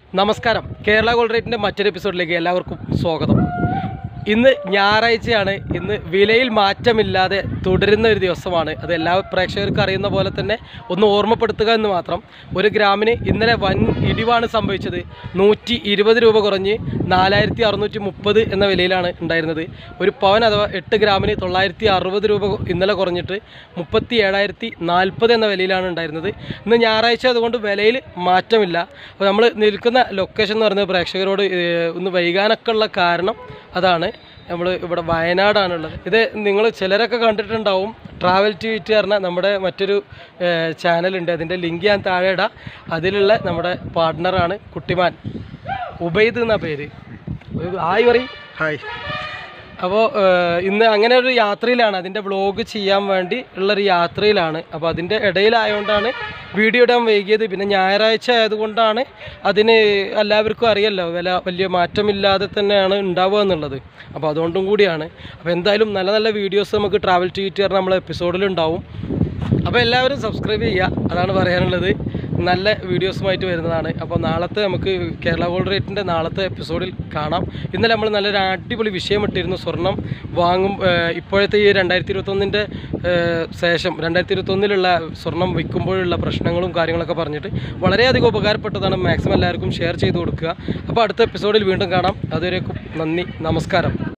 നമസ്കാരം കേരള ഗോൾഡ് റേറ്റിൻ്റെ മറ്റൊരു എപ്പിസോഡിലേക്ക് എല്ലാവർക്കും സ്വാഗതം ഇന്ന് ഞായറാഴ്ചയാണ് ഇന്ന് വിലയിൽ മാറ്റമില്ലാതെ തുടരുന്ന ഒരു ദിവസമാണ് അത് എല്ലാ പ്രേക്ഷകർക്കും അറിയുന്ന പോലെ തന്നെ ഒന്ന് ഓർമ്മപ്പെടുത്തുക എന്ന് മാത്രം ഒരു ഗ്രാമിന് ഇന്നലെ വൻ ഇടിവാണ് സംഭവിച്ചത് നൂറ്റി ഇരുപത് രൂപ കുറഞ്ഞ് നാലായിരത്തി അറുന്നൂറ്റി മുപ്പത് എന്ന വിലയിലാണ് ഉണ്ടായിരുന്നത് ഒരു പവൻ അഥവാ എട്ട് ഗ്രാമിന് തൊള്ളായിരത്തി അറുപത് രൂപ ഇന്നലെ കുറഞ്ഞിട്ട് മുപ്പത്തി ഏഴായിരത്തി നാൽപ്പത് എന്ന വിലയിലാണ് ഉണ്ടായിരുന്നത് ഇന്ന് ഞായറാഴ്ച അതുകൊണ്ട് വിലയിൽ മാറ്റമില്ല അപ്പോൾ നമ്മൾ നിൽക്കുന്ന ലൊക്കേഷൻ എന്ന് പറയുന്നത് പ്രേക്ഷകരോട് ഏഹ്, ഒന്ന് വൈകാനൊക്കെ ഉള്ള കാരണം അതാണ് നമ്മൾ ഇവിടെ വയനാടാണുള്ളത് ഇത് നിങ്ങൾ ചിലരൊക്കെ കണ്ടിട്ടുണ്ടാവും ട്രാവൽ ട്വീറ്റ് പറഞ്ഞ നമ്മുടെ മറ്റൊരു ചാനലുണ്ട് അതിൻ്റെ ലിങ്ക് ഞാൻ താഴെ ഇടാം അതിലുള്ള നമ്മുടെ പാർട്ട്ണറാണ് കുട്ടിമാൻ ഉബൈദ് എന്ന പേര് ആയി പറയും ഹായ് അപ്പോൾ ഇന്ന് അങ്ങനെ ഒരു യാത്രയിലാണ് അതിൻ്റെ വ്ളോഗ് ചെയ്യാൻ വേണ്ടി ഉള്ളൊരു യാത്രയിലാണ് അപ്പോൾ അതിൻ്റെ ഇടയിലായതുകൊണ്ടാണ് വീഡിയോ ഇടാൻ വൈകിയത് പിന്നെ ഞായറാഴ്ച ആയതുകൊണ്ടാണ് അതിന് എല്ലാവർക്കും അറിയല്ലോ വില വലിയ മാറ്റമില്ലാതെ തന്നെയാണ് ഉണ്ടാവുക എന്നുള്ളത് അപ്പോൾ അതുകൊണ്ടും കൂടിയാണ് അപ്പോൾ എന്തായാലും നല്ല നല്ല വീഡിയോസ് നമുക്ക് ട്രാവൽ ട്വീറ്റ് പറഞ്ഞ നമ്മളെ എപ്പിസോഡിലുണ്ടാവും അപ്പോൾ എല്ലാവരും സബ്സ്ക്രൈബ് ചെയ്യുക അതാണ് പറയാനുള്ളത് നല്ല വീഡിയോസുമായിട്ട് വരുന്നതാണ് അപ്പോൾ നാളത്തെ നമുക്ക് കേരള ഗോൾഡ് റേറ്റിൻ്റെ നാളത്തെ എപ്പിസോഡിൽ കാണാം ഇന്നലെ നമ്മൾ നല്ലൊരു അടിപൊളി വിഷയം ഇട്ടിരുന്നു സ്വർണം വാങ്ങും ഏഹ് ഇപ്പോഴത്തെ ഈ രണ്ടായിരത്തി ഇരുപത്തൊന്നിൻ്റെ ശേഷം രണ്ടായിരത്തി ഇരുപത്തൊന്നിലുള്ള സ്വർണം വിൽക്കുമ്പോഴുള്ള പ്രശ്നങ്ങളും കാര്യങ്ങളൊക്കെ പറഞ്ഞിട്ട് വളരെയധികം ഉപകാരപ്പെട്ടതാണ് മാക്സിമം എല്ലാവർക്കും ഷെയർ ചെയ്ത് കൊടുക്കുക അപ്പോൾ അടുത്ത എപ്പിസോഡിൽ വീണ്ടും കാണാം അതുവരേക്കും നന്ദി നമസ്കാരം